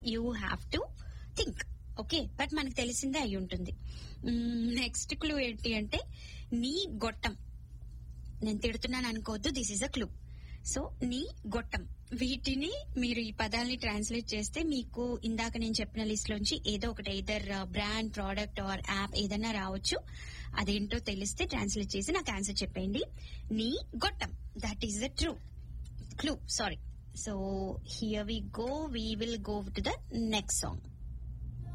you have to think okay but మనకు తెలిసిందే అయి ఉంటుంది నెక్స్ట్ క్లూ ఏంటి అంటే నీ గొట్టం నేను తిడుతున్నాను అనుకోవద్దు this is a clue so నీ గొట్టం వీటిని మీరు ఈ పదాలని ట్రాన్స్లేట్ చేస్తే మీకు ఇందాక నేను చెప్పిన లిస్ట్ లోంచి ఏదో ఒకటి either brand product or app ఏదైనా రావచ్చు అదేంటో తెలిస్తే ట్రాన్స్లేట్ చేసి నాకు ఆన్సర్ చెప్పండి నీ గొట్టం that is the true clue sorry so here we go we will go to the next song